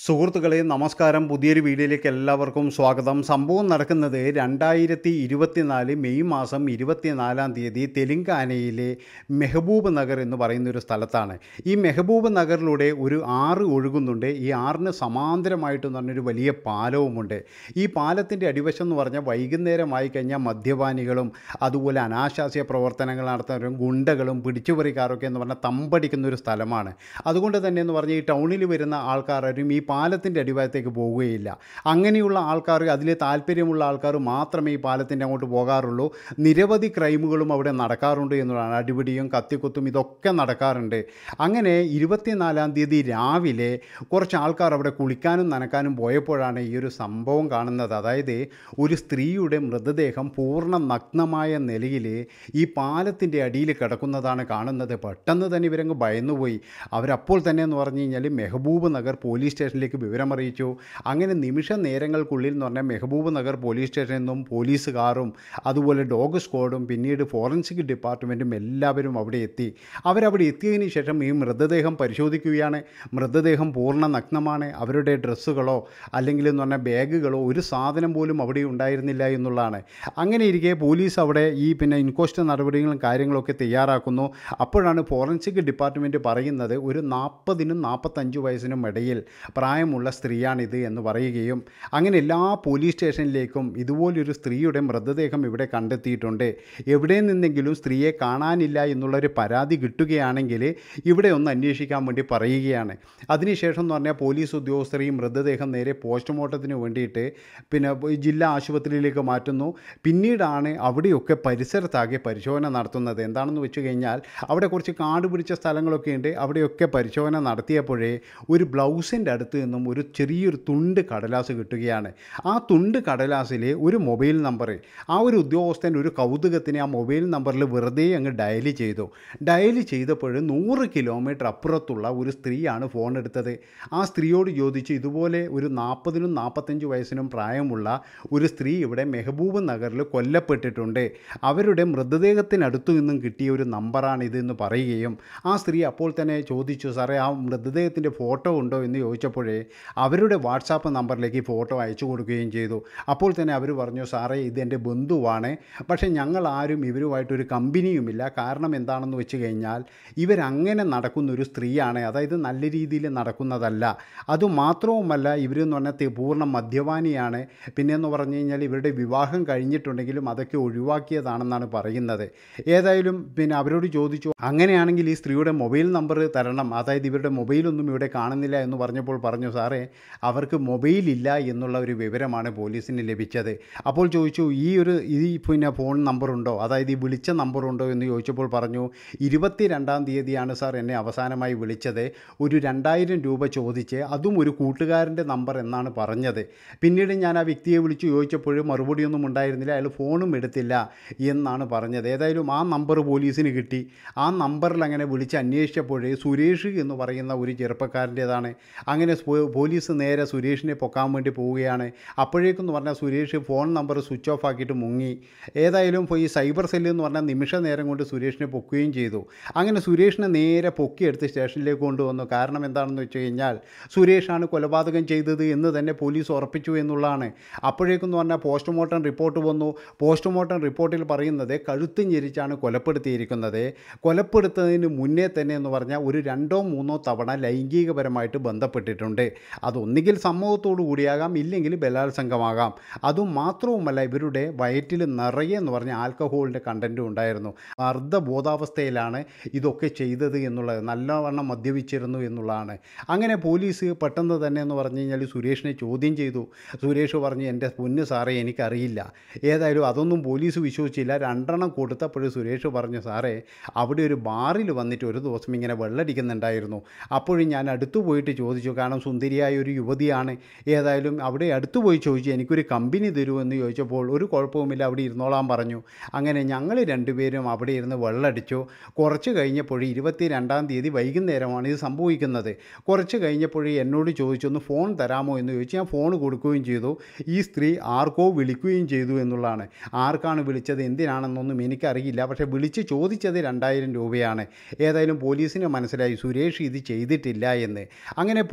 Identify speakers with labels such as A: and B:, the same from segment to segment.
A: സുഹൃത്തുക്കളെ നമസ്കാരം പുതിയൊരു വീഡിയോയിലേക്ക് എല്ലാവർക്കും സ്വാഗതം സംഭവം നടക്കുന്നത് രണ്ടായിരത്തി ഇരുപത്തിനാല് മെയ് മാസം ഇരുപത്തിനാലാം തീയതി തെലങ്കാനയിലെ മെഹബൂബ് നഗർ എന്ന് പറയുന്ന ഒരു സ്ഥലത്താണ് ഈ മെഹബൂബ് നഗറിലൂടെ ഒരു ആറ് ഒഴുകുന്നുണ്ട് ഈ ആറിന് സമാന്തരമായിട്ട് എന്ന് പറഞ്ഞൊരു വലിയ പാലവുമുണ്ട് ഈ പാലത്തിൻ്റെ അടിവശം എന്ന് പറഞ്ഞാൽ വൈകുന്നേരമായി കഴിഞ്ഞാൽ മദ്യപാനികളും അതുപോലെ അനാശാസ്യ പ്രവർത്തനങ്ങൾ നടത്തുന്നവരും ഗുണ്ടകളും പിടിച്ചുപറിക്കാരൊക്കെ എന്ന് പറഞ്ഞാൽ തമ്പടിക്കുന്ന ഒരു സ്ഥലമാണ് അതുകൊണ്ട് തന്നെ എന്ന് പറഞ്ഞാൽ ഈ ടൗണിൽ വരുന്ന ആൾക്കാരും ഈ പാലത്തിൻ്റെ അടിഭാഗത്തേക്ക് പോവുകയില്ല അങ്ങനെയുള്ള ആൾക്കാർ അതിൽ താല്പര്യമുള്ള ആൾക്കാർ മാത്രമേ ഈ പാലത്തിൻ്റെ അങ്ങോട്ട് പോകാറുള്ളൂ നിരവധി ക്രൈമുകളും അവിടെ നടക്കാറുണ്ട് എന്നുള്ളതാണ് അടിപിടിയും കത്തിക്കുത്തും ഇതൊക്കെ നടക്കാറുണ്ട് അങ്ങനെ ഇരുപത്തിനാലാം തീയതി രാവിലെ കുറച്ച് ആൾക്കാർ അവിടെ കുളിക്കാനും നനക്കാനും പോയപ്പോഴാണ് ഈ ഒരു സംഭവം കാണുന്നത് അതായത് ഒരു സ്ത്രീയുടെ മൃതദേഹം പൂർണ്ണ നഗ്നമായ നിലയിൽ ഈ പാലത്തിൻ്റെ അടിയിൽ കിടക്കുന്നതാണ് കാണുന്നത് പെട്ടെന്ന് തന്നെ ഇവരങ്ങ് ഭയന്നുപോയി അവരപ്പോൾ തന്നെ എന്ന് പറഞ്ഞു കഴിഞ്ഞാൽ മെഹബൂബ് നഗർ പോലീസ് സ്റ്റേഷനിലേക്ക് വിവരമറിയിച്ചു അങ്ങനെ നിമിഷ നേരങ്ങൾക്കുള്ളിൽ എന്ന് പറഞ്ഞാൽ മെഹബൂബ് നഗർ പോലീസ് സ്റ്റേഷനിൽ നിന്നും പോലീസുകാരും അതുപോലെ ഡോഗ് സ്ക്വാഡും പിന്നീട് ഫോറൻസിക് ഡിപ്പാർട്ട്മെൻറ്റും എല്ലാവരും അവിടെ എത്തി അവരവിടെ എത്തിയതിന് ശേഷം ഈ മൃതദേഹം പരിശോധിക്കുകയാണ് മൃതദേഹം പൂർണ്ണ നഗ്നമാണ് അവരുടെ ഡ്രസ്സുകളോ അല്ലെങ്കിൽ എന്ന് പറഞ്ഞാൽ ബാഗുകളോ ഒരു സാധനം പോലും അവിടെ ഉണ്ടായിരുന്നില്ല എന്നുള്ളതാണ് അങ്ങനെ ഇരിക്കെ പോലീസ് അവിടെ ഈ പിന്നെ ഇൻക്വസ്റ്റ് നടപടികളും കാര്യങ്ങളൊക്കെ തയ്യാറാക്കുന്നു അപ്പോഴാണ് ഫോറൻസിക് ഡിപ്പാർട്ട്മെൻറ്റ് പറയുന്നത് ഒരു നാൽപ്പതിനും നാൽപ്പത്തഞ്ച് വയസ്സിനും ഇടയിൽ പ്രായമുള്ള സ്ത്രീയാണിത് എന്ന് പറയുകയും അങ്ങനെ എല്ലാ പോലീസ് സ്റ്റേഷനിലേക്കും ഇതുപോലൊരു സ്ത്രീയുടെ മൃതദേഹം ഇവിടെ കണ്ടെത്തിയിട്ടുണ്ട് എവിടെ നിന്നെങ്കിലും സ്ത്രീയെ കാണാനില്ല എന്നുള്ളൊരു പരാതി കിട്ടുകയാണെങ്കിൽ ഇവിടെ ഒന്ന് അന്വേഷിക്കാൻ വേണ്ടി പറയുകയാണ് അതിനുശേഷം എന്ന് പറഞ്ഞാൽ പോലീസ് ഉദ്യോഗസ്ഥർ ഈ മൃതദേഹം നേരെ പോസ്റ്റ്മോർട്ടത്തിന് വേണ്ടിയിട്ട് പിന്നെ ജില്ലാ ആശുപത്രിയിലേക്ക് മാറ്റുന്നു പിന്നീടാണ് അവിടെയൊക്കെ പരിസരത്താകെ പരിശോധന നടത്തുന്നത് എന്താണെന്ന് വെച്ച് കഴിഞ്ഞാൽ അവിടെ കുറച്ച് കാട് പിടിച്ച സ്ഥലങ്ങളൊക്കെ ഉണ്ട് അവിടെയൊക്കെ പരിശോധന നടത്തിയപ്പോഴേ ഒരു ബ്ലൗസിൻ്റെ അടുത്ത് നിന്നും ഒരു ചെറിയൊരു തുണ്ട് കടലാസ് കിട്ടുകയാണ് ആ തുണ്ട് കടലാസിൽ ഒരു മൊബൈൽ നമ്പർ ആ ഒരു ഉദ്യോഗസ്ഥൻ ഒരു കൗതുകത്തിന് ആ മൊബൈൽ നമ്പറിൽ വെറുതെ അങ്ങ് ഡയൽ ചെയ്തു ഡയൽ ചെയ്തപ്പോൾ നൂറ് കിലോമീറ്റർ അപ്പുറത്തുള്ള ഒരു സ്ത്രീയാണ് ഫോൺ എടുത്തത് ആ സ്ത്രീയോട് ചോദിച്ചു ഇതുപോലെ ഒരു നാൽപ്പതിനും നാൽപ്പത്തഞ്ച് വയസ്സിനും പ്രായമുള്ള ഒരു സ്ത്രീ ഇവിടെ മെഹബൂബ് നഗറിൽ കൊല്ലപ്പെട്ടിട്ടുണ്ട് അവരുടെ മൃതദേഹത്തിനടുത്തു നിന്നും കിട്ടിയ ഒരു നമ്പറാണ് ഇതെന്ന് പറയുകയും ആ സ്ത്രീ അപ്പോൾ തന്നെ ചോദിച്ചു സാറേ ആ മൃതദേഹത്തിൻ്റെ ഫോട്ടോ ഉണ്ടോ എന്ന് ചോദിച്ചപ്പോഴേ അവരുടെ വാട്സാപ്പ് നമ്പറിലേക്ക് ഈ ഫോട്ടോ അയച്ചു കൊടുക്കുകയും ചെയ്തു അപ്പോൾ തന്നെ അവർ പറഞ്ഞു സാറേ ഇതെൻ്റെ ബന്ധുവാണ് പക്ഷേ ഞങ്ങൾ ആരും ഇവരുമായിട്ടൊരു കമ്പനിയുമില്ല കാരണം എന്താണെന്ന് വെച്ച് കഴിഞ്ഞാൽ ഇവരങ്ങനെ നടക്കുന്ന ഒരു സ്ത്രീയാണ് അതായത് നല്ല രീതിയിൽ നടക്കുന്നതല്ല അതുമാത്രവുമല്ല ഇവരെന്ന് പറഞ്ഞാൽ തി- പൂർണ്ണ മദ്യപാനിയാണ് പിന്നെ എന്ന് പറഞ്ഞു കഴിഞ്ഞാൽ ഇവരുടെ വിവാഹം കഴിഞ്ഞിട്ടുണ്ടെങ്കിലും അതൊക്കെ ഒഴിവാക്കിയതാണെന്നാണ് പറയുന്നത് ഏതായാലും പിന്നെ അവരോട് ചോദിച്ചു അങ്ങനെയാണെങ്കിൽ ഈ സ്ത്രീയുടെ മൊബൈൽ നമ്പർ തരണം അതായത് ഇവരുടെ മൊബൈലൊന്നും ഇവിടെ കാണുന്നില്ല എന്ന് പറഞ്ഞപ്പോൾ പറഞ്ഞു സാറേ അവർക്ക് മൊബൈലില്ല എന്നുള്ള ഒരു വിവരമാണ് പോലീസിന് ലഭിച്ചത് അപ്പോൾ ചോദിച്ചു ഈ ഒരു ഈ പിന്നെ ഫോൺ നമ്പറുണ്ടോ അതായത് ഈ വിളിച്ച നമ്പറുണ്ടോ എന്ന് ചോദിച്ചപ്പോൾ പറഞ്ഞു ഇരുപത്തി രണ്ടാം തീയതിയാണ് സാർ എന്നെ അവസാനമായി വിളിച്ചത് ഒരു രണ്ടായിരം രൂപ ചോദിച്ച് അതും ഒരു കൂട്ടുകാരൻ്റെ നമ്പർ എന്നാണ് പറഞ്ഞത് പിന്നീട് ഞാൻ ആ വ്യക്തിയെ വിളിച്ച് ചോദിച്ചപ്പോഴും മറുപടിയൊന്നും ഉണ്ടായിരുന്നില്ല അയാൾ ഫോണും എടുത്തില്ല എന്നാണ് പറഞ്ഞത് ഏതായാലും ആ നമ്പർ പോലീസിന് കിട്ടി ആ നമ്പറിൽ അങ്ങനെ വിളിച്ച് അന്വേഷിച്ചപ്പോഴേ സുരേഷ് എന്ന് പറയുന്ന ഒരു ചെറുപ്പക്കാരൻ്റേതാണ് അങ്ങനെ സ്പോ- പോലീസ് നേരെ സുരേഷിനെ പൊക്കാൻ വേണ്ടി പോവുകയാണ് അപ്പോഴേക്കെന്ന് പറഞ്ഞാൽ Suresh phone number switch off ആക്കിയിട്ട് മുങ്ങി ഏതായാലും ഇപ്പോൾ ഈ സൈബർ സെല്ല് എന്ന് പറഞ്ഞാൽ നിമിഷ നേരം കൊണ്ട് സുരേഷിനെ പൊക്കുകയും ചെയ്തു അങ്ങനെ സുരേഷിനെ നേരെ പൊക്കിയെടുത്ത് സ്റ്റേഷനിലേക്ക് കൊണ്ടുവന്നു കാരണം എന്താണെന്ന് വെച്ച് കഴിഞ്ഞാൽ സുരേഷാണ് കൊലപാതകം ചെയ്തത് എന്ന് തന്നെ പോലീസ് ഉറപ്പിച്ചു എന്നുള്ളതാണ് അപ്പോഴേക്കെന്ന് പറഞ്ഞാൽ പോസ്റ്റ്മോർട്ടം റിപ്പോർട്ട് വന്നു പോസ്റ്റ്മോർട്ടം റിപ്പോർട്ടിൽ പറയുന്നത് കഴുത്ത് ഞെരിച്ചാണ് കൊലപ്പെടുത്തിയിരിക്കുന്നത് കൊലപ്പെടുത്തുന്നതിന് മുന്നേ തന്നെ എന്ന് പറഞ്ഞാൽ ഒരു രണ്ടോ മൂന്നോ തവണ ലൈംഗികപരമായിട്ട് ബന്ധപ്പെട്ടിട്ടുണ്ട് അതൊന്നുകിൽ സമ്മതത്തോടു കൂടിയാകാം ഇല്ലെങ്കിൽ ബലാത്സംഗമാകാം അതും മാത്രവുമല്ല ഇവരുടെ വയറ്റിൽ നിറയെ എന്ന് പറഞ്ഞാൽ ആൽക്കഹോളിൻ്റെ കണ്ടൻറ്റും ഉണ്ടായിരുന്നു അർദ്ധബോധാവസ്ഥയിലാണ് ഇതൊക്കെ ചെയ്തത് എന്നുള്ളത് നല്ലവണ്ണം മദ്യപിച്ചിരുന്നു എന്നുള്ളതാണ് അങ്ങനെ പോലീസ് പെട്ടെന്ന് തന്നെ എന്ന് പറഞ്ഞു കഴിഞ്ഞാൽ സുരേഷിനെ ചോദ്യം ചെയ്തു സുരേഷ് പറഞ്ഞു എൻ്റെ പൊന്ന് സാറേ എനിക്കറിയില്ല ഏതായാലും അതൊന്നും പോലീസ് വിശ്വസിച്ചില്ല രണ്ടെണ്ണം കൊടുത്തപ്പോഴും സുരേഷ് പറഞ്ഞു സാറേ അവിടെ ഒരു ബാറിൽ വന്നിട്ട് ഒരു ദിവസം ഇങ്ങനെ വെള്ളടിക്കുന്നുണ്ടായിരുന്നു അപ്പോഴും ഞാൻ അടുത്തു പോയിട്ട് ചോദിച്ചു കാരണം സുന്ദരിയായ ഒരു യുവതിയാണ് ഏതായാലും അവിടെ അടുത്തു പോയി ചോദിച്ചു എനിക്കൊരു കമ്പനി തരുമെന്ന് ചോദിച്ചപ്പോൾ ഒരു കുഴപ്പവുമില്ല അവിടെ ഇരുന്നോളാൻ പറഞ്ഞു അങ്ങനെ ഞങ്ങൾ രണ്ടുപേരും അവിടെ ഇരുന്ന് വെള്ളടിച്ചു കുറച്ച് കഴിഞ്ഞപ്പോൾ ഇരുപത്തി രണ്ടാം തീയതി വൈകുന്നേരമാണ് ഇത് സംഭവിക്കുന്നത് കുറച്ച് കഴിഞ്ഞപ്പോൾ എന്നോട് ചോദിച്ചു ഒന്ന് ഫോൺ തരാമോ എന്ന് ചോദിച്ചു ഞാൻ ഫോൺ കൊടുക്കുകയും ചെയ്തു ഈ സ്ത്രീ ആർക്കോ വിളിക്കുകയും ചെയ്തു എന്നുള്ളതാണ് ആർക്കാണ് വിളിച്ചത് എന്തിനാണെന്നൊന്നും എനിക്കറിയില്ല പക്ഷേ വിളിച്ച് ചോദിച്ചത് രണ്ടായിരം രൂപയാണ് ഏതായാലും പോലീസിന് മനസ്സിലായി സുരേഷ് ഇത് ചെയ്തിട്ടില്ല എന്ന് അങ്ങനെ പോലീസ്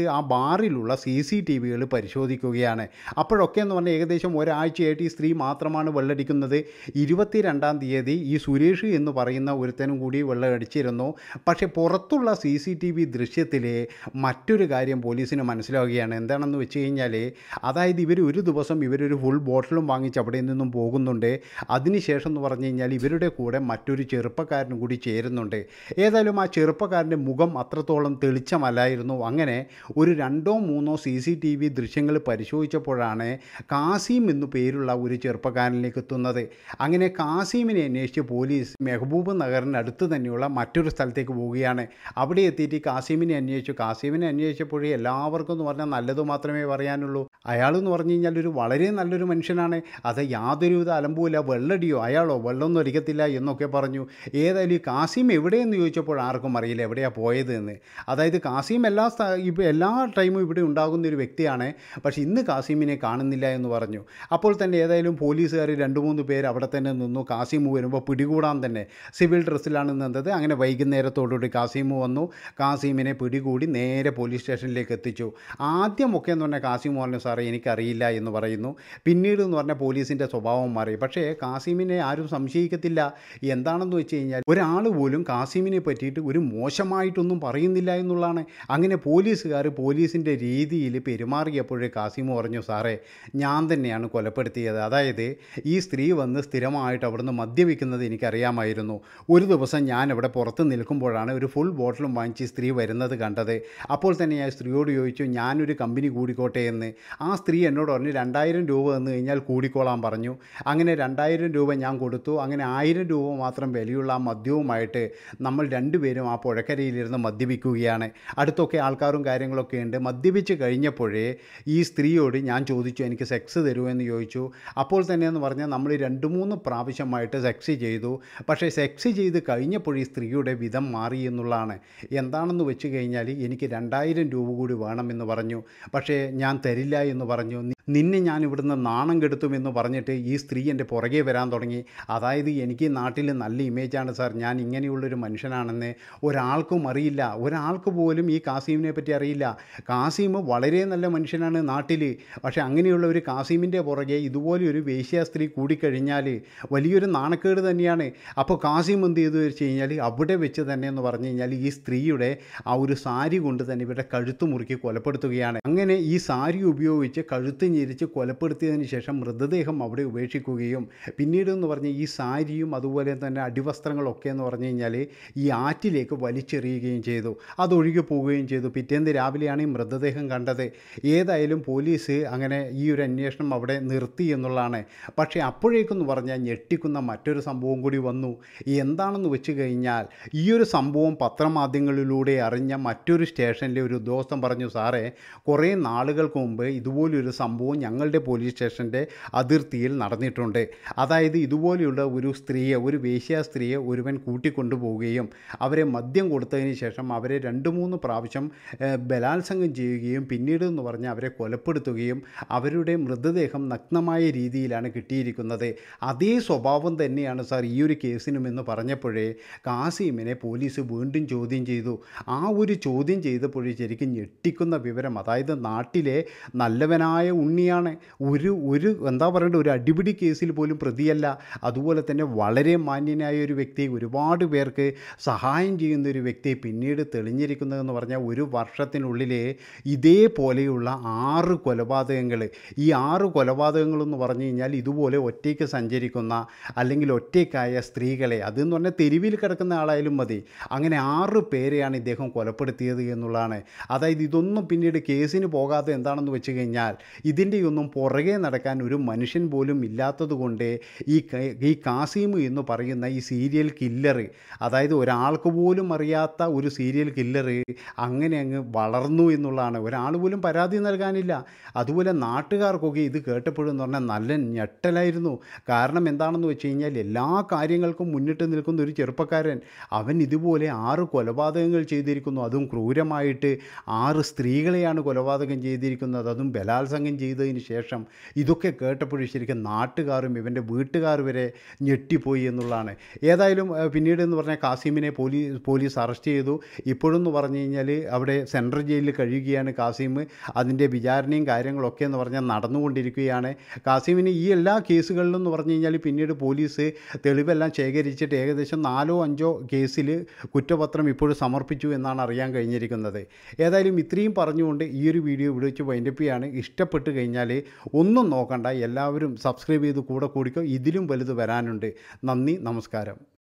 A: ആ ബാറിലുള്ള സി സി ടി വികൾ പരിശോധിക്കുകയാണ് അപ്പോഴൊക്കെ എന്ന് പറഞ്ഞാൽ ഏകദേശം ഒരാഴ്ചയായിട്ട് ഈ സ്ത്രീ മാത്രമാണ് വെള്ളടിക്കുന്നത് ഇരുപത്തി രണ്ടാം തീയതി ഈ സുരേഷ് എന്ന് പറയുന്ന ഒരുത്തനും കൂടി വെള്ളമടിച്ചിരുന്നു പക്ഷേ പുറത്തുള്ള സി സി ടി വി ദൃശ്യത്തിൽ മറ്റൊരു കാര്യം പോലീസിന് മനസ്സിലാവുകയാണ് എന്താണെന്ന് വെച്ച് കഴിഞ്ഞാൽ അതായത് ഇവർ ഒരു ദിവസം ഇവരൊരു ഫുൾ ബോട്ടിലും വാങ്ങിച്ച് അവിടെ നിന്നും പോകുന്നുണ്ട് അതിനുശേഷം എന്ന് പറഞ്ഞു കഴിഞ്ഞാൽ ഇവരുടെ കൂടെ മറ്റൊരു ചെറുപ്പക്കാരനും കൂടി ചേരുന്നുണ്ട് ഏതായാലും ആ ചെറുപ്പക്കാരൻ്റെ മുഖം അത്രത്തോളം തെളിച്ചമല്ലായിരുന്നു അങ്ങനെ ഒരു രണ്ടോ മൂന്നോ സി സി ടി വി ദൃശ്യങ്ങൾ പരിശോധിച്ചപ്പോഴാണ് കാസിം എന്നു പേരുള്ള ഒരു ചെറുപ്പക്കാരനിലേക്ക് എത്തുന്നത് അങ്ങനെ കാസിമിനെ അന്വേഷിച്ച് പോലീസ് മെഹബൂബ് നഗറിനടുത്ത് തന്നെയുള്ള മറ്റൊരു സ്ഥലത്തേക്ക് പോവുകയാണ് അവിടെ എത്തിയിട്ട് കാസിമിനെ അന്വേഷിച്ചു കാസിമിനെ അന്വേഷിച്ചപ്പോഴേ എല്ലാവർക്കും എന്ന് പറഞ്ഞാൽ നല്ലത് മാത്രമേ പറയാനുള്ളൂ അയാളെന്ന് പറഞ്ഞു കഴിഞ്ഞാൽ ഒരു വളരെ നല്ലൊരു മനുഷ്യനാണ് അത് യാതൊരുവിധ അലമ്പുമില്ല വെള്ളടിയോ അയാളോ വെള്ളമൊന്നും അടിക്കത്തില്ല എന്നൊക്കെ പറഞ്ഞു ഏതായാലും ഈ കാസിം എവിടെയെന്ന് ചോദിച്ചപ്പോൾ ആർക്കും അറിയില്ല എവിടെയാണ് പോയത് എന്ന് അതായത് കാസിം എല്ലാ സ്ഥ- ഇപ്പോൾ എല്ലാ ടൈമും ഇവിടെ ഉണ്ടാകുന്ന ഒരു വ്യക്തിയാണ് പക്ഷേ ഇന്ന് കാസിമിനെ കാണുന്നില്ല എന്ന് പറഞ്ഞു അപ്പോൾ തന്നെ ഏതായാലും പോലീസുകാർ രണ്ട് മൂന്ന് പേര് അവിടെ തന്നെ നിന്നു കാസിമു വരുമ്പോൾ പിടികൂടാൻ തന്നെ സിവിൽ ഡ്രസ്സിലാണ് നിന്നത് അങ്ങനെ വൈകുന്നേരത്തോടുകൂടി കാസിമു വന്നു കാസിമിനെ പിടികൂടി നേരെ പോലീസ് സ്റ്റേഷനിലേക്ക് എത്തിച്ചു ആദ്യമൊക്കെ എന്ന് പറഞ്ഞാൽ കാസിമു പറഞ്ഞു സാറേ എനിക്കറിയില്ല എന്ന് പറയുന്നു പിന്നീട് എന്ന് പറഞ്ഞാൽ പോലീസിൻ്റെ സ്വഭാവം മാറി പക്ഷേ കാസിമിനെ ആരും സംശയിക്കത്തില്ല എന്താണെന്ന് വെച്ച് കഴിഞ്ഞാൽ ഒരാൾ പോലും കാസിമിനെ പറ്റിയിട്ട് ഒരു മോശമായിട്ടൊന്നും പറയുന്നില്ല എന്നുള്ളതാണ് അങ്ങനെ പോലീസുകാർ പോലീസിൻ്റെ രീതിയിൽ പെരുമാറിയപ്പോഴേ കാസിമു പറഞ്ഞു സാറേ ഞാൻ തന്നെയാണ് കൊലപ്പെടുത്തിയത് അതായത് ഈ സ്ത്രീ വന്ന് സ്ഥിരമായിട്ട് അവിടുന്ന് മദ്യപിക്കുന്നത് എനിക്കറിയാമായിരുന്നു ഒരു ദിവസം ഞാൻ അവിടെ പുറത്ത് നിൽക്കുമ്പോഴാണ് ഒരു ഫുൾ ബോട്ടിലും വാങ്ങിച്ച് ഈ സ്ത്രീ വരുന്നത് കണ്ടത് അപ്പോൾ തന്നെ ഞാൻ സ്ത്രീയോട് ചോദിച്ചു ഞാനൊരു കമ്പനി കൂടിക്കോട്ടെ എന്ന് ആ സ്ത്രീ എന്നോട് പറഞ്ഞു രണ്ടായിരം രൂപ തന്നു കഴിഞ്ഞാൽ കൂടിക്കോളാൻ പറഞ്ഞു അങ്ങനെ രണ്ടായിരം രൂപ ഞാൻ കൊടുത്തു അങ്ങനെ ആയിരം രൂപ മാത്രം വിലയുള്ള ആ മദ്യവുമായിട്ട് നമ്മൾ രണ്ടുപേരും ആ പുഴക്കരയിലിരുന്ന് മദ്യപിക്കുകയാണ് അടുത്തൊക്കെ ആൾക്കാരും കാര്യങ്ങളൊക്കെ ഉണ്ട് മദ്യപിച്ച് കഴിഞ്ഞപ്പോഴേ ഈ സ്ത്രീയോട് ഞാൻ ചോദിച്ചു എനിക്ക് സെക്സ് തരുമോ എന്ന് ചോദിച്ചു അപ്പോൾ തന്നെ എന്ന് പറഞ്ഞാൽ നമ്മൾ രണ്ട് മൂന്ന് പ്രാവശ്യമായിട്ട് സെക്സ് ചെയ്തു പക്ഷേ സെക്സ് ചെയ്ത് കഴിഞ്ഞപ്പോൾ ഈ സ്ത്രീയുടെ വിധം മാറി എന്നുള്ളതാണ് എന്താണെന്ന് വെച്ച് കഴിഞ്ഞാൽ എനിക്ക് രണ്ടായിരം രൂപ കൂടി വേണമെന്ന് പറഞ്ഞു പക്ഷേ ഞാൻ തരില്ല എന്ന് പറഞ്ഞു "നി- നിന്നെ ഞാൻ ഇവിടുന്ന് നാണം കെടുത്തുമെന്ന് പറഞ്ഞിട്ട് ഈ സ്ത്രീ എൻ്റെ പുറകെ വരാൻ തുടങ്ങി അതായത് എനിക്ക് നാട്ടിൽ നല്ല ഇമേജാണ് സാർ ഞാൻ ഇങ്ങനെയുള്ളൊരു മനുഷ്യനാണെന്ന് ഒരാൾക്കും അറിയില്ല ഒരാൾക്ക് പോലും ഈ കാസീമിനെ പറ്റി അറിയില്ല കാസീം വളരെ നല്ല മനുഷ്യനാണ് നാട്ടിൽ പക്ഷേ അങ്ങനെയുള്ള ഒരു കാസീമിൻ്റെ പുറകെ ഇതുപോലെ ഒരു വേശ്യാ സ്ത്രീ കൂടിക്കഴിഞ്ഞാൽ വലിയൊരു നാണക്കേട് തന്നെയാണ് അപ്പോൾ കാസിം എന്ത് ചെയ്തു വെച്ച് കഴിഞ്ഞാൽ അവിടെ വെച്ച് തന്നെ എന്ന് പറഞ്ഞു കഴിഞ്ഞാൽ ഈ സ്ത്രീയുടെ ആ ഒരു സാരി കൊണ്ട് തന്നെ ഇവരുടെ കഴുത്ത് മുറുക്കി കൊലപ്പെടുത്തുകയാണ് അങ്ങനെ ഈ സാരി ഉപയോഗിച്ച് കഴുത്ത് ഞെരിച്ച് കൊലപ്പെടുത്തിയതിന് ശേഷം മൃതദേഹം അവിടെ ഉപേക്ഷിക്കുകയും പിന്നീട് എന്ന് പറഞ്ഞാൽ ഈ സാരിയും അതുപോലെ തന്നെ അടിവസ്ത്രങ്ങളൊക്കെ എന്ന് പറഞ്ഞു കഴിഞ്ഞാൽ ഈ ആറ്റിലേക്ക് വലിച്ചെറിയുകയും ചെയ്തു അതൊഴുകി പോവുകയും ചെയ്തു പിറ്റേന്ന് രാവിലെയാണ് ഈ മൃതദേഹം കണ്ടത് ഏതായാലും പോലീസ് അങ്ങനെ ഈ ഒരു അന്വേഷണം അവിടെ നിർത്തി എന്നുള്ളതാണ് പക്ഷേ അപ്പോഴേക്കെന്ന് പറഞ്ഞാൽ ഞെട്ടിക്കുന്ന മറ്റൊരു സംഭവം കൂടി വന്നു എന്താണെന്ന് വെച്ച് കഴിഞ്ഞാൽ ഈ ഒരു സംഭവം പത്രമാധ്യമങ്ങളിലൂടെ അറിഞ്ഞ മറ്റൊരു സ്റ്റേഷനിലെ ഒരു ഉദ്യോഗസ്ഥൻ പറഞ്ഞു സാറേ കുറേ നാളുകൾക്ക് മുമ്പ് ഇതുപോലൊരു സംഭവം ഞങ്ങളുടെ പോലീസ് സ്റ്റേഷൻ്റെ അതിർത്തിയിൽ നടന്നിട്ടുണ്ട് അതായത് ഇതുപോലെയുള്ള ഒരു സ്ത്രീയെ ഒരു വേശ്യാ സ്ത്രീയെ ഒരുവൻ കൂട്ടിക്കൊണ്ടുപോവുകയും അവരെ മദ്യം കൊടുത്തതിന് ശേഷം അവരെ രണ്ട് മൂന്ന് പ്രാവശ്യം ഏഹ്, ബലാത്സംഗം ചെയ്യുകയും പിന്നീട് എന്ന് പറഞ്ഞാൽ അവരെ കൊലപ്പെടുത്തുകയും അവരുടെ മൃതദേഹം നഗ്നമായ രീതിയിലാണ് കിട്ടിയിരിക്കുന്നത് അതേ സ്വഭാവം തന്നെയാണ് സാർ ഈ ഒരു കേസിനും എന്ന് പറഞ്ഞപ്പോഴേ കാസിമിനെ പോലീസ് വീണ്ടും ചോദ്യം ചെയ്തു ആ ഒരു ചോദ്യം ചെയ്തപ്പോഴേ ശരിക്കും ഞെട്ടിക്കുന്ന വിവരം അതായത് നാട്ടിലെ നല്ലവനായ ഉണ്ണിയാണ് ഒരു ഒരു എന്താ പറയേണ്ടത് ഒരു അടിപിടി കേസിൽ പോലും പ്രതിയല്ല അതുപോലെ തന്നെ വളരെ മാന്യനായ ഒരു വ്യക്തി ഒരുപാട് പേർക്ക് സഹായം ചെയ്യുന്ന ഒരു വ്യക്തി പിന്നീട് തെളിഞ്ഞിരിക്കുന്നതെന്ന് പറഞ്ഞാൽ ഒരു വർഷത്തിനുള്ളിൽ ഇതേപോലെയുള്ള ആറ് കൊലപാതകങ്ങൾ ഈ ആറ് കൊലപാതകങ്ങളെന്ന് പറഞ്ഞു കഴിഞ്ഞാൽ ഇതുപോലെ ഒറ്റയ്ക്ക് സഞ്ചരിക്കുന്ന അല്ലെങ്കിൽ ഒറ്റയ്ക്കായ സ്ത്രീകളെ അതെന്ന് പറഞ്ഞാൽ തെരുവിൽ കിടക്കുന്ന ആളായാലും മതി അങ്ങനെ ആറ് പേരെയാണ് ഇദ്ദേഹം കൊലപ്പെടുത്തിയത് എന്നുള്ളതാണ് അതായത് ഇതൊന്നും പിന്നീട് കേസിന് പോകാതെ എന്താണെന്ന് വെച്ച് കഴിഞ്ഞാൽ ഇതിൻ്റെയൊന്നും പുറകെ നടക്കാൻ ഒരു മനുഷ്യൻ പോലും ഇല്ലാത്തത് കൊണ്ട് ഈ ക- ഈ കാസിം എന്ന് പറയുന്ന ഈ സീരിയൽ കില്ലർ അതായത് ഒരാൾക്ക് പോലും അറിയാത്ത ഒരു സീരിയൽ കില്ലർ അങ്ങനെ അങ്ങ് വളർന്നു എന്നുള്ളതാണ് ഒരാൾ പോലും പരാതി നൽകാനില്ല അതുപോലെ നാട്ടുകാർക്കൊക്കെ ഇത് കേട്ടപ്പോഴെന്ന് പറഞ്ഞാൽ നല്ല ഞെട്ടലായിരുന്നു കാരണം എന്താണെന്ന് വെച്ച് കഴിഞ്ഞാൽ എല്ലാ കാര്യങ്ങൾക്കും മുന്നിട്ട് നിൽക്കുന്ന ഒരു ചെറുപ്പക്കാരൻ അവൻ ഇതുപോലെ ആറ് കൊലപാതകങ്ങൾ ചെയ്തിരിക്കുന്നു അതും ക്രൂരമായിട്ട് ആറ് സ്ത്രീകളെയാണ് കൊലപാതകം ചെയ്തിരിക്കുന്നത് അതും ബലാത്സംഗം ചെയ്തതിന് ശേഷം ഇതൊക്കെ കേട്ടപ്പോഴും ശരിക്കും നാട്ടുകാരും ഇവൻ്റെ വീട്ടുകാർ വരെ ഞെട്ടിപ്പോയി എന്നുള്ളതാണ് ഏതായാലും ഏഹ്, പിന്നീട് എന്ന് പറഞ്ഞാൽ കാസിമിനെ പോലീസ് പോലീസ് അറസ്റ്റ് ചെയ്തു ഇപ്പോഴെന്ന് പറഞ്ഞു കഴിഞ്ഞാൽ അവിടെ സെൻട്രൽ ജയിലിൽ കഴിയുകയാണ് കാസിം അതിൻ്റെ വിചാരണയും കാര്യങ്ങളൊക്കെ എന്ന് പറഞ്ഞാൽ നടന്നുകൊണ്ടിരിക്കുകയാണ് കാസിമിന് ഈ എല്ലാ കേസുകളിലും എന്ന് പറഞ്ഞു കഴിഞ്ഞാൽ പിന്നീട് പോലീസ് തെളിവെല്ലാം ശേഖരിച്ചിട്ട് ഏകദേശം നാലോ അഞ്ചോ കേസിൽ കുറ്റപത്രം ഇപ്പോഴും സമർപ്പിച്ചു എന്നാണ് അറിയാൻ കഴിഞ്ഞിരിക്കുന്നത് ഏതായാലും ഇത്രയും പറഞ്ഞുകൊണ്ട് ഈ ഒരു വീഡിയോ ഇവിടെ വെച്ച് വൈൻഡപ്പ് ചെയ്യാണ് ഇഷ്ടപ്പെട്ട് കഴിഞ്ഞാൽ ഒന്നും നോക്കണ്ട എല്ലാവരും സബ്സ്ക്രൈബ് ചെയ്ത് കൂടെ കൂടിക്കോ ഇതിലും വലുത് വരാനുണ്ട് നന്ദി നമസ്കാരം